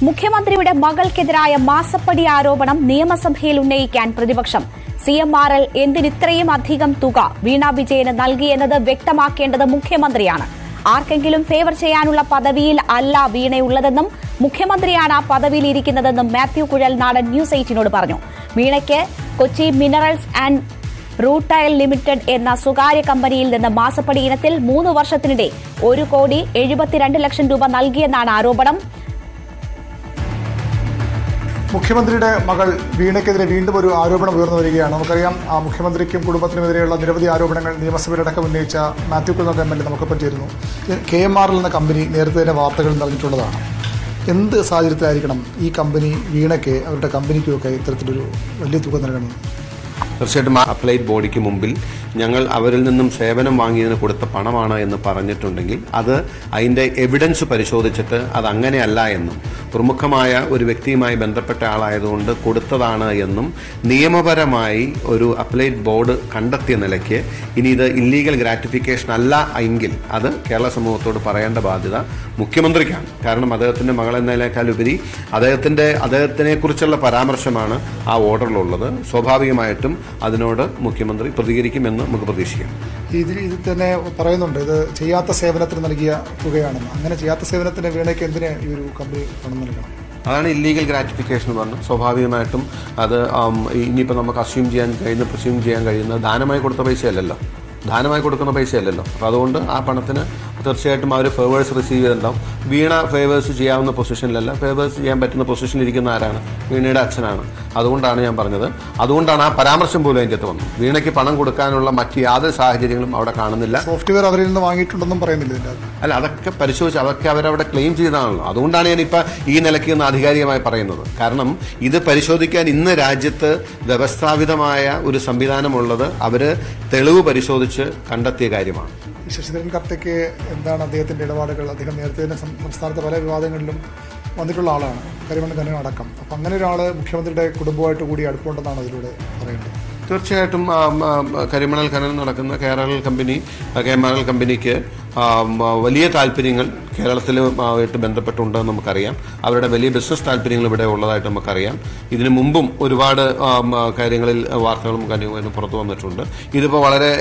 മുഖ്യമന്ത്രിയുടെ മകൾക്കെതിരായ മാസപ്പടി ആരോപണം നിയമസഭയിൽ ഉന്നയിക്കാൻ പ്രതിപക്ഷം സി എം ആർ എൽ എന്തിനിത്രയും അധികം തുക വീണ വിജയന് നൽകിയെന്നത് വ്യക്തമാക്കേണ്ടത് മുഖ്യമന്ത്രിയാണ് ആർക്കെങ്കിലും ഫേവർ ചെയ്യാനുള്ള പദവിയിൽ അല്ല വീണയുള്ളതെന്നും മുഖ്യമന്ത്രിയാണ് ആ പദവിയിൽ ഇരിക്കുന്നതെന്നും മാത്യു കുഴൽനാടൻ ന്യൂസ് എയ്റ്റിനോട് പറഞ്ഞു വീണയ്ക്ക് Kochi minerals and rutile limited എന്ന സ്വകാര്യ കമ്പനിയിൽ നിന്ന് മാസപ്പടി ഇനത്തിൽ മൂന്ന് വർഷത്തിനിടെ ഒരു കോടി എഴുപത്തിരണ്ട് ലക്ഷം രൂപ നൽകിയെന്നാണ് ആരോപണം മുഖ്യമന്ത്രിയുടെ മകൾ വീണയ്ക്കെതിരെ വീണ്ടും ഒരു ആരോപണം ഉയർന്നു വരികയാണ് നമുക്കറിയാം ആ മുഖ്യമന്ത്രിക്കും കുടുംബത്തിനുമെതിരെയുള്ള നിരവധി ആരോപണങ്ങൾ നിയമസഭയിലടക്കം ഉന്നയിച്ച Mathew Kunnath M L A നമുക്കൊപ്പം ചേരുന്നു കെ എം ആർ എൽ എന്ന കമ്പനി നേരത്തെ തന്നെ വാർത്തകൾ നൽകിയിട്ടുള്ളതാണ് എന്ത് സാഹചര്യത്തിലായിരിക്കണം ഈ കമ്പനി വീണയ്ക്ക് അവരുടെ കമ്പനിക്കുമൊക്കെ ഇത്തരത്തിലൊരു വലിയ തുക നൽകുന്നത് തീർച്ചയായിട്ടും ആ അപ്ലൈഡ് ബോഡിക്ക് മുമ്പിൽ ഞങ്ങൾ അവരിൽ നിന്നും സേവനം വാങ്ങിയതിന് കൊടുത്ത പണമാണ് എന്ന് പറഞ്ഞിട്ടുണ്ടെങ്കിൽ അത് അതിന്റെ എവിഡൻസ് പരിശോധിച്ചിട്ട് അത് അങ്ങനെയല്ല എന്നും പ്രമുഖമായ ഒരു വ്യക്തിയുമായി ബന്ധപ്പെട്ട ആളായതുകൊണ്ട് കൊടുത്തതാണ് എന്നും നിയമപരമായി ഒരു അപ്ലൈഡ് ബോർഡ് കണ്ടെത്തിയ നിലയ്ക്ക് ഇനി ഇത് ഇല്ലീഗൽ ഗ്രാറ്റിഫിക്കേഷൻ അല്ല എങ്കിൽ അത് കേരള സമൂഹത്തോട് പറയേണ്ട ബാധ്യത മുഖ്യമന്ത്രിക്കാണ് കാരണം അദ്ദേഹത്തിന്റെ മകൾ എന്നതിനേക്കാൾ ഉപരി അദ്ദേഹത്തിന്റെ അദ്ദേഹത്തിനെ കുറിച്ചുള്ള പരാമർശമാണ് ആ ഓർഡറിലുള്ളത് സ്വാഭാവികമായിട്ടും അതിനോട് മുഖ്യമന്ത്രി പ്രതികരിക്കുമെന്ന് നമുക്ക് പ്രതീക്ഷിക്കാം ഇതിൽ ഇത് തന്നെ പറയുന്നുണ്ട് ഇത് ചെയ്യാത്ത സേവനത്തിന് നൽകിയ തുകയാണെന്ന് അങ്ങനെ ചെയ്യാത്ത സേവനത്തിന് വീണയ്ക്ക് എന്തിന് ഈ ഒരു കമ്പനി പണം നൽകണം അതാണ് ഇല്ലീഗൽ ഗ്രാറ്റിഫിക്കേഷൻ എന്ന് പറഞ്ഞത് സ്വാഭാവികമായിട്ടും അത് ആം, ഇനിയിപ്പോൾ നമുക്ക് അസ്യൂം ചെയ്യാൻ കഴിയുന്ന പ്രസ്യൂം ചെയ്യാൻ കഴിയുന്നത് ദാനമായി കൊടുത്ത പൈസയല്ലല്ലോ ദാനമായി കൊടുക്കുന്ന പൈസയല്ലല്ലോ അപ്പോൾ അതുകൊണ്ട് ആ പണത്തിന് തീർച്ചയായിട്ടും അവർ ഫേവേഴ്സ് റിസീവ് ചെയ്തിട്ടുണ്ടാവും വീണ ഫേവേഴ്സ് ചെയ്യാവുന്ന പൊസിഷനിലല്ല ഫേവേഴ്സ് ചെയ്യാൻ പറ്റുന്ന പൊസിഷനിൽ ഇരിക്കുന്ന ആരാണ് വീണയുടെ അച്ഛനാണ് അതുകൊണ്ടാണ് ഞാൻ പറഞ്ഞത് അതുകൊണ്ടാണ് ആ പരാമർശം പോലും അതിൻ്റെ അകത്ത് വന്നത് വീണയ്ക്ക് പണം കൊടുക്കാനുള്ള മറ്റ് യാതൊരു സാഹചര്യങ്ങളും അവിടെ കാണുന്നില്ല സോഫ്റ്റ്വെയർ അവരിൽ നിന്ന് വാങ്ങിയിട്ടുണ്ടെന്നും പറയുന്നില്ല ഇതിൻ്റെ അകത്ത് അല്ല അതൊക്കെ പരിശോധിച്ച് അതൊക്കെ അവരവിടെ ക്ലെയിം ചെയ്തതാണല്ലോ അതുകൊണ്ടാണ് ഞാൻ ഇപ്പൊ ഈ നിലയ്ക്ക് ഇന്ന് ആധികാരികമായി പറയുന്നത് കാരണം ഇത് പരിശോധിക്കാൻ ഇന്ന് രാജ്യത്ത് വ്യവസ്ഥാപിതമായ ഒരു സംവിധാനമുള്ളത് അവര് തെളിവ് പരിശോധിച്ച് കണ്ടെത്തിയ കാര്യമാണ് ഈ ശശിധരൻ കർത്തയ്ക്ക് എന്താണ് അദ്ദേഹത്തിന്റെ ഇടപാടുകൾ അദ്ദേഹം നേരത്തെ തന്നെ സം- സംസ്ഥാനത്തെ പല വിവാദങ്ങളിലും വന്നിട്ടുള്ള ആളാണ് കരിമണ്ണ് ഖനനം അടക്കം അപ്പം അങ്ങനെ ഒരാൾ മുഖ്യമന്ത്രിയുടെ കുടുംബമായിട്ട് കൂടി അടുപ്പമുണ്ടെന്നാണ് അതിലൂടെ പറയേണ്ടത് തീർച്ചയായിട്ടും ആം, ആം, കരിമണൽ ഖനനം നടക്കുന്ന Kerala company K M R L കമ്പനിക്ക് ആം, വലിയ താല്പര്യങ്ങൾ കേരളത്തിലുമായിട്ട് ബന്ധപ്പെട്ടുണ്ടെന്ന് നമുക്കറിയാം അവരുടെ വലിയ ബിസിനസ് താല്പര്യങ്ങൾ ഇവിടെ ഉള്ളതായിട്ട് നമുക്കറിയാം ഇതിനു മുമ്പും ഒരുപാട് ആം, കാര്യങ്ങളിൽ വാർത്തകളും കാര്യങ്ങളും പുറത്തു വന്നിട്ടുണ്ട് ഇതിപ്പോൾ വളരെ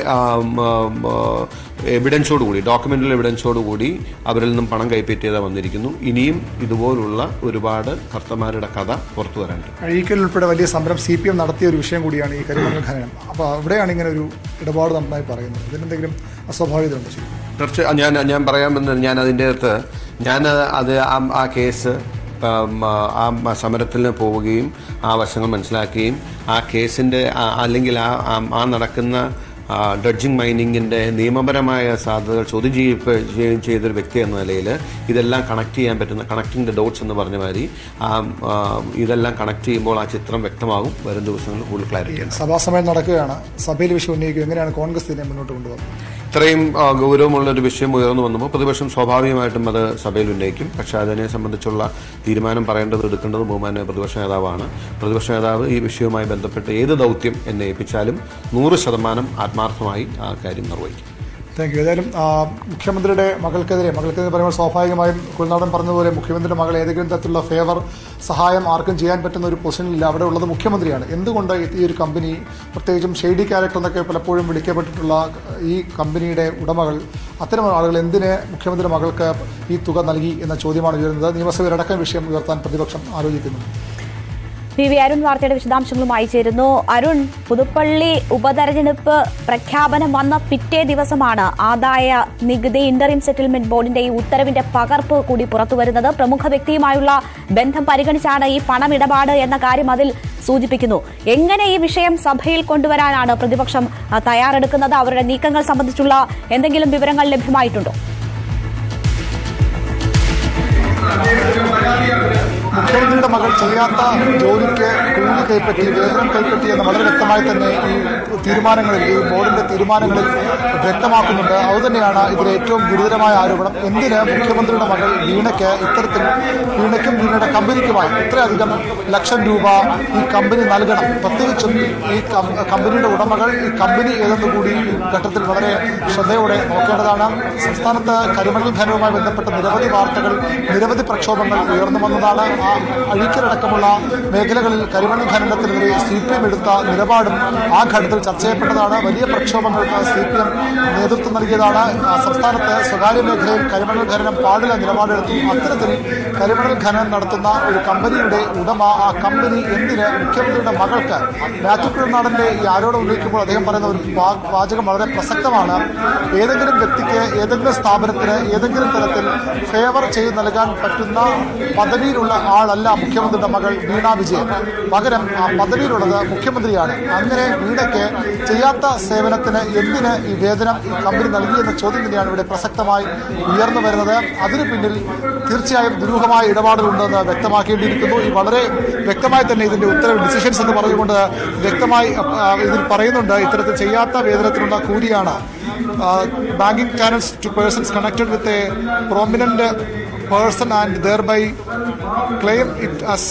എവിഡൻസോട് കൂടി ഡോക്യുമെന്റൽ എവിഡൻസോട് കൂടി അവരിൽ നിന്നും പണം കൈപ്പറ്റിയത് വന്നിരിക്കുന്നു ഇനിയും ഇതുപോലുള്ള ഒരുപാട് കർത്തമാരുടെ കഥ പുറത്തു വരാനുണ്ട് അഴീക്കൽ ഉൾപ്പെടെ വലിയ സമരം സി പി എം നടത്തിയ ഒരു വിഷയം കൂടിയാണ് ഈ കരിമണ്ണ് ഖനനം അപ്പോൾ അവിടെയാണ് ഇങ്ങനെ ഒരു ഇടപാട് നന്നായി പറയുന്നത് ഇതിനെന്തെങ്കിലും അസ്വാഭാവികതയുണ്ട് ശരി തീർച്ചയായും ഞാൻ ഞാൻ പറയാമെന്ന് ഞാൻ അതിൻ്റെ അകത്ത് ഞാൻ അത് ആ- ആ കേസ് ഉം, ആ മ- സമരത്തിന് പോവുകയും ആ വശങ്ങൾ മനസ്സിലാക്കുകയും ആ കേസിൻ്റെ ആ- അല്ലെങ്കിൽ ആ ആ- ആ നടക്കുന്ന ഡഡ്ജിങ് മൈനിങ്ങിൻ്റെ നിയമപരമായ സാധ്യതകൾ ചോദ്യം ചെയ്യപ്പെ- ചെയ്യുകയും ചെയ്തൊരു വ്യക്തി എന്ന നിലയിൽ ഇതെല്ലാം കണക്ട് ചെയ്യാൻ പറ്റുന്ന കണക്റ്റിംഗ് ദ ഡോട്ട്സ് എന്ന് പറഞ്ഞ മാതിരി ആ ആ, ഇതെല്ലാം കണക്ട് ചെയ്യുമ്പോൾ ആ ചിത്രം വ്യക്തമാകും വരും ദിവസങ്ങളിൽ കൂടുതൽ ക്ലാരിറ്റി ഉണ്ട് സഭാസമയം നടക്കുകയാണ് സഭയിൽ വിഷയം ഉന്നയിക്കുക എങ്ങനെയാണ് കോൺഗ്രസ് ഇതിനെ മുന്നോട്ട് കൊണ്ടുപോകുന്നത് ഇത്രയും ആ, ഗൗരവമുള്ള ഒരു വിഷയം ഉയർന്നു വന്നപ്പോൾ പ്രതിപക്ഷം സ്വാഭാവികമായിട്ടും അത് സഭയിൽ ഉന്നയിക്കും പക്ഷെ അതിനെ സംബന്ധിച്ചുള്ള തീരുമാനം പറയേണ്ടത് എടുക്കേണ്ടത് ബഹുമാന പ്രതിപക്ഷ നേതാവാണ് പ്രതിപക്ഷ നേതാവ് ഈ വിഷയവുമായി ബന്ധപ്പെട്ട് ഏത് ദൗത്യം എന്നെ ഏൽപ്പിച്ചാലും നൂറ് ശതമാനം ആത്മാർത്ഥമായി ആ കാര്യം നിർവഹിക്കും താങ്ക് യു ഏതായാലും ആ, മുഖ്യമന്ത്രിയുടെ മകൾക്കെതിരെ മകൾക്കെതിരെ പറയുമ്പോൾ സ്വാഭാവികമായും കുൽനാടൻ പറഞ്ഞതുപോലെ മുഖ്യമന്ത്രിയുടെ മകൾ ഏതെങ്കിലും തരത്തിലുള്ള ഫേവർ സഹായം ആർക്കും ചെയ്യാൻ പറ്റുന്ന ഒരു പൊസിഷനില്ല അവിടെ ഉള്ളത് മുഖ്യമന്ത്രിയാണ് എന്തുകൊണ്ട് ഈ ഒരു കമ്പനി പ്രത്യേകിച്ചും ഷെയ്ഡി ക്യാരക്ടർ എന്നൊക്കെ പലപ്പോഴും വിളിക്കപ്പെട്ടിട്ടുള്ള ഈ കമ്പനിയുടെ ഉടമകൾ അത്തരം ആളുകൾ എന്തിന് മുഖ്യമന്ത്രിയുടെ മകൾക്ക് ഈ തുക നൽകി എന്ന ചോദ്യമാണ് ഉയരുന്നത് നിയമസഭയിലടക്കം വിഷയം ഉയർത്താൻ പ്രതിപക്ഷം ആലോചിക്കുന്നു പി വി അരുൺ വാർത്തയുടെ വിശദാംശങ്ങളുമായി ചേരുന്നു അരുൺ പുതുപ്പള്ളി ഉപതെരഞ്ഞെടുപ്പ് പ്രഖ്യാപനം വന്ന പിറ്റേ ദിവസമാണ് ആദായ നികുതി ഇന്ററിം സെറ്റിൽമെന്റ് ബോർഡിന്റെ ഈ ഉത്തരവിന്റെ പകർപ്പ് കൂടി പുറത്തുവരുന്നത് പ്രമുഖ വ്യക്തിയുമായുള്ള ബന്ധം പരിഗണിച്ചാണ് ഈ പണമിടപാട് എന്ന കാര്യം അതിൽ സൂചിപ്പിക്കുന്നു എങ്ങനെ ഈ വിഷയം സഭയിൽ കൊണ്ടുവരാനാണ് പ്രതിപക്ഷം ആ, തയ്യാറെടുക്കുന്നത് അവരുടെ നീക്കങ്ങൾ സംബന്ധിച്ചുള്ള എന്തെങ്കിലും വിവരങ്ങൾ ലഭ്യമായിട്ടുണ്ടോ മുഖ്യമന്ത്രിയുടെ മകൾ ചെയ്യാത്ത ജോലിക്ക് കൂലി കൈപ്പറ്റി വേതനം കൈപ്പറ്റി എന്ന് വളരെ വ്യക്തമായി തന്നെ ഈ തീരുമാനങ്ങളിൽ ഈ ബോർഡിന്റെ തീരുമാനങ്ങളിൽ വ്യക്തമാക്കുന്നുണ്ട് അതുതന്നെയാണ് ഇതിലെ ഏറ്റവും ഗുരുതരമായ ആരോപണം എന്തിന് മുഖ്യമന്ത്രിയുടെ മകൾ വീണയ്ക്ക് ഇത്തരത്തിൽ വീണയ്ക്കും വീണയുടെ കമ്പനിക്കുമായി ഇത്രയധികം ലക്ഷം രൂപ ഈ കമ്പനി നൽകണം പ്രത്യേകിച്ചും ഈ കം- കമ്പനിയുടെ ഉടമകൾ ഈ കമ്പനി ഏതെന്ന് കൂടി ഈ ഘട്ടത്തിൽ വളരെ ശ്രദ്ധയോടെ നോക്കേണ്ടതാണ് സംസ്ഥാനത്ത് കരിമണൽ ഖനനവുമായി ബന്ധപ്പെട്ട നിരവധി വാർത്തകൾ നിരവധി പ്രക്ഷോഭങ്ങൾ ഉയർന്നു വന്നതാണ് ആ അഴിക്കലടക്കമുള്ള മേഖലകളിൽ കരിമണൽ ഖനനത്തിനെതിരെ സി പി എം എടുത്ത നിലപാടും ആ ഘട്ടത്തിൽ ചർച്ച ചെയ്യപ്പെട്ടതാണ് വലിയ പ്രക്ഷോഭങ്ങൾക്ക് സി പി എം നേതൃത്വം നൽകിയതാണ് ആ സംസ്ഥാനത്ത് സ്വകാര്യ മേഖലയിൽ കരിമണൽ ഖനനം പാടില്ല നിലപാടെടുത്തു അത്തരത്തിൽ കരിമണൽ ഖനനം നടത്തുന്ന ഒരു കമ്പനിയുടെ ഉടമ ആ കമ്പനി എന്തിന് മുഖ്യമന്ത്രിയുടെ മകൾക്ക് മാത്യു കുഴനാടന്റെ ഈ ആരോപണം ഉന്നയിക്കുമ്പോൾ അദ്ദേഹം പറയുന്ന ഒരു വാ- വാചകം വളരെ പ്രസക്തമാണ് ഏതെങ്കിലും വ്യക്തിക്ക് ഏതെങ്കിലും സ്ഥാപനത്തിന് ഏതെങ്കിലും തരത്തിൽ ഫേവർ ചെയ്ത് നൽകാൻ പറ്റുന്ന പദവിയിലുള്ള ആളല്ല മുഖ്യമന്ത്രിയുടെ മകൾ വീണ വിജയൻ പകരം ആ പദവിയിലുള്ളത് മുഖ്യമന്ത്രിയാണ് അങ്ങനെ വീണയ്ക്ക് ചെയ്യാത്ത സേവനത്തിന് എന്തിന് ഈ വേതനം ഈ കമ്പനി നൽകിയെന്ന ചോദ്യം തന്നെയാണ് ഇവിടെ പ്രസക്തമായി ഉയർന്നു വരുന്നത് അതിനു പിന്നിൽ തീർച്ചയായും ദുരൂഹമായ ഇടപാടുകളുണ്ടെന്ന് വ്യക്തമാക്കേണ്ടിയിരിക്കുന്നു ഈ വളരെ വ്യക്തമായി തന്നെ ഇതിന്റെ ഉത്തരവ് ഡിസിഷൻസ് എന്ന് പറഞ്ഞുകൊണ്ട് വ്യക്തമായി ആ, ഇതിൽ പറയുന്നുണ്ട് ഇത്തരത്തിൽ ചെയ്യാത്ത വേതനത്തിനുള്ള കൂലിയാണ് banking channels to persons connected with a prominent person and their by claim it as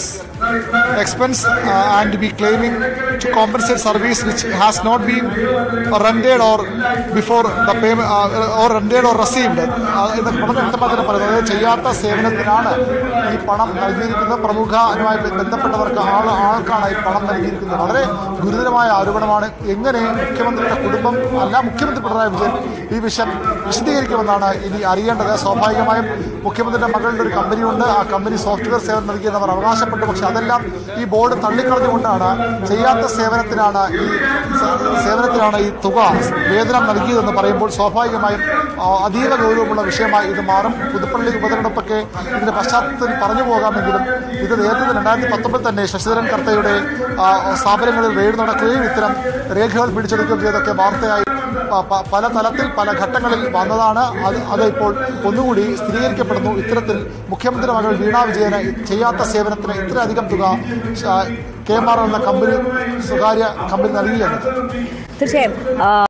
expense uh, and be claiming to compensate service which has not been rendered or before the payment uh, or rendered or received uh, എന്ന് വളരെ വ്യക്തമായി തന്നെ പറയുന്നത് അതായത് ചെയ്യാത്ത സേവനത്തിനാണ് ഈ പണം നൽകിയിരിക്കുന്നത് പ്രമുഖനുമായി ബന്ധപ്പെട്ടവർക്ക് ആൾ ആൾക്കാണ് ഈ പണം നൽകിയിരിക്കുന്നത് വളരെ ഗുരുതരമായ ആരോപണമാണ് എങ്ങനെ മുഖ്യമന്ത്രിയുടെ കുടുംബം അല്ല മുഖ്യമന്ത്രി പിണറായി വിജയൻ ഈ വിഷയം വിശദീകരിക്കുമെന്നാണ് ഇനി അറിയേണ്ടത് സ്വാഭാവികമായും മുഖ്യമന്ത്രിയുടെ മകളുടെ ഒരു കമ്പനിയുണ്ട് ആ കമ്പനി സോഫ്റ്റ്വെയർ സേവനം നൽകിയെന്ന് അവർ അവകാശപ്പെട്ടു പക്ഷെ അതെല്ലാം ഈ ബോർഡ് തള്ളിക്കളഞ്ഞുകൊണ്ടാണ് ചെയ്യാത്ത സേവനത്തിനാണ് ഈ സ- സേവനത്തിനാണ് ഈ തുക വേതനം നൽകിയതെന്ന് പറയുമ്പോൾ സ്വാഭാവികമായും ആ, അതീവ ഗൗരവമുള്ള വിഷയമായി ഇത് മാറും പുതുപ്പള്ളി ഉപതെരഞ്ഞെടുപ്പൊക്കെ ഇതിന്റെ പശ്ചാത്തലത്തിൽ പറഞ്ഞു പോകാമെങ്കിലും ഇത് നേരത്തെ രണ്ടായിരത്തി പത്തൊമ്പതിൽ തന്നെ ശശിധരൻ കർത്തയുടെ ആ, സ്ഥാപനങ്ങളിൽ റെയ്ഡ് നടക്കുകയും ഇത്തരം രേഖകൾ പിടിച്ചെടുക്കുകയും ചെയ്തൊക്കെ വാർത്തയായി പ- പ- പല തലത്തിൽ പല ഘട്ടങ്ങളിൽ വന്നതാണ് അത് അത് ഇപ്പോൾ ഒന്നുകൂടി സ്ഥിരീകരിക്കപ്പെടുന്നു ഇത്തരത്തിൽ മുഖ്യമന്ത്രി മകൾ വീണ വിജയന് ചെയ്യാത്ത സേവനത്തിന് ഇത്രയധികം തുക ആ, കെ എം ആർ എന്ന കമ്പനി സ്വകാര്യ കമ്പനി നൽകിയെന്നത് തീർച്ചയായും ആ,